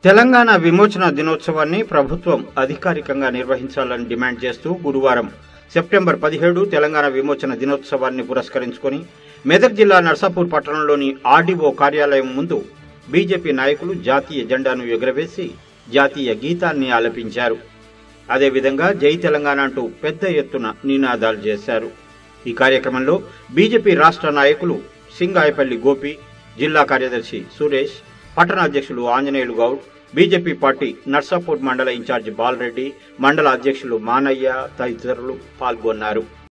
తెలంగాణ విమోచన దినోత్సవాన్ని ప్రభుత్వం అధికారికంగా నిర్వహించాలని డిమాండ్ చేస్తూ గురువారం సెప్టెంబర్ పదిహేడు తెలంగాణ విమోచన దినోత్సవాన్ని పురస్కరించుకొని మెదక్ జిల్లా నర్సాపూర్ పట్టణంలోని ఆర్డీఓ కార్యాలయం ముందు బీజేపీ నాయకులు జాతీయ జెండాను ఎగురవేసి జాతీయ గీతాన్ని ఆలపించారు అదేవిధంగా జై తెలంగాణ అంటూ పెద్ద ఎత్తున నినాదాలు చేశారు ఈ కార్యక్రమంలో బీజేపీ రాష్ట్ర నాయకులు సింగాయపల్లి గోపి జిల్లా కార్యదర్శి సురేష్ పట్టణ అధ్యక్షులు ఆంజనేయులు గౌడ్ బీజేపీ పార్టీ నర్సాపూర్ మండల ఇన్ఛార్జి బాలరెడ్డి మండల అధ్యక్షులు మానయ్య తదితరులు పాల్గొన్నారు